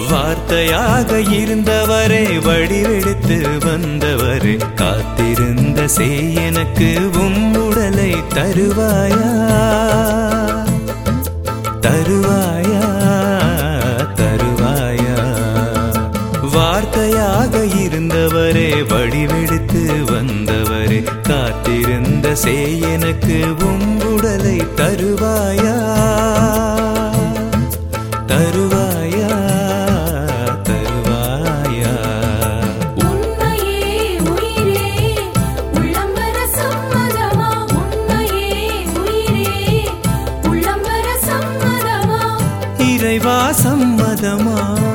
வார்த்தையாக இருந்தவரே வடிவெடுத்து வந்தவரே காத்திருந்த செய் எனக்கு உம் உடலை தருவாயா தருவாயா தருவாயா வார்த்தையாக இருந்தவரே வடிவெடுத்து வந்தவரே காத்திருந்த செய் எனக்கு உம் உடலை தருவாயா தருவாயா தருவாயா உண்மையே உயிரே உள்ளம்பர சம்மதமா உண்மையே உயிரே உள்ளம்பர சம்மதமா இறைவா சம்மதமா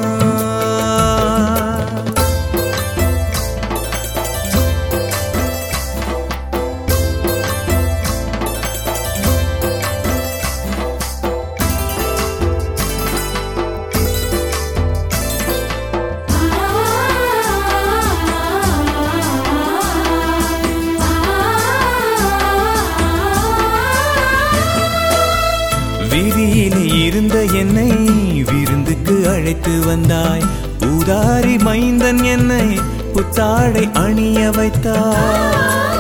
விதியிலே இருந்த என்னை விருந்துக்கு அழைத்து வந்தாய் உதாரி மைந்தன் என்னை புத்தாடை அணிய வைத்தாய்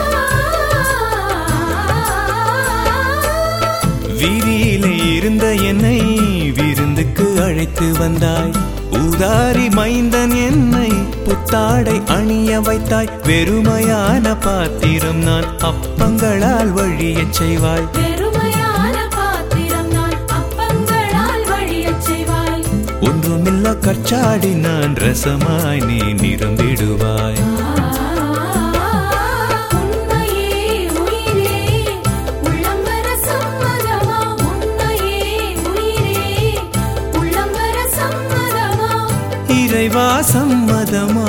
வீதியிலே இருந்த என்னை விருந்துக்கு அழைத்து வந்தாய் உதாரி மைந்தன் என்னை புத்தாடை அணிய வைத்தாய் வெறுமையான பாத்திரம் நான் அப்பங்களால் வழியச் செய்வாய் பெருமையான பாத்திரம் நான் அப்பங்களால் வழியச் செய்வாய் ஒன்றுமில்ல கற்சாடி நான் ரசமாய் நீ நிரம்பிடுவாய் உண்மையே உயிரே உள்ளம்பர சம்மதமா உண்மையே உயிரே உள்ளம்பர சம்மதமா இறைவா சம்மதமா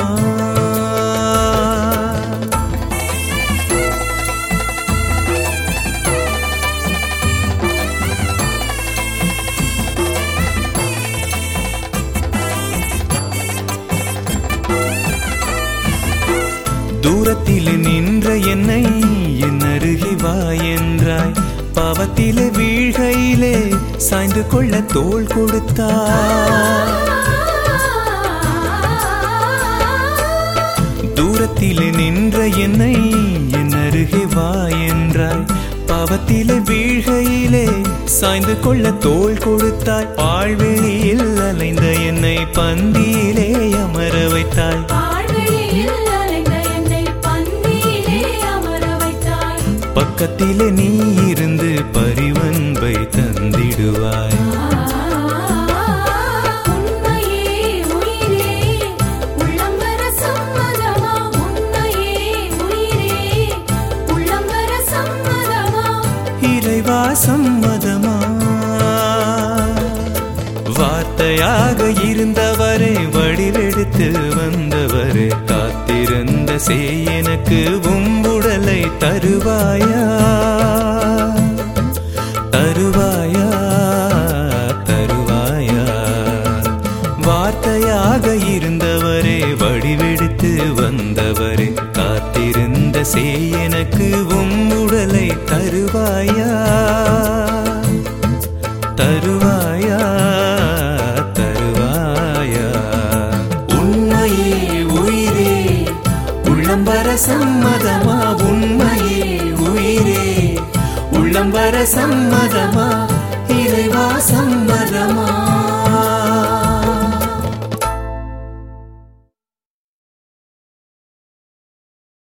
தூரத்தில் நின்ற என்னை என் அருகே வா என்றாய் பாவத்திலே வீழ்கையிலே சாய்ந்து கொள்ள தோள் கொடுத்தாய் தூரத்திலே நின்ற என்னை என் அருகே வா என்றாய் பாவத்திலே வீழ்கையிலே சாய்ந்து கொள்ள தோள் கொடுத்தாய் பாழ்வெளியில் அலைந்த என்னை பந்தியிலே அமர வைத்தாய் பாழ்வெளியில் அலைந்த என்னை பந்தியிலே அமர வைத்தாய் பக்கத்திலே நீ இருந்து பரிவன்பை தந்திடுவாய் உண்மையே உயிரே உள்ளம்பர சம்மதமா உண்மையே உயிரே உள்ளம்பர சம்மதமா இறைவா சம்மதமா வார்த்தையாக இருந்தவரே வடிவெடுத்து வந்தவரே காத்திருந்த செய் எனக்கு உம்புடலை தருவாயா தருவாயா தருவாயா வார்த்தையாக இருந்தவரே வடிவெடுத்து வந்தவரே காத்திருந்த செய் எனக்கு உம்முடலை தருவாயா தருவாயா தருவாயா உண்மையே உயிரே உள்ளம்பர சம்மதமா உண்மையே உயிரே உள்ளம்பர சம்மதமா இறைவா சம்மதமா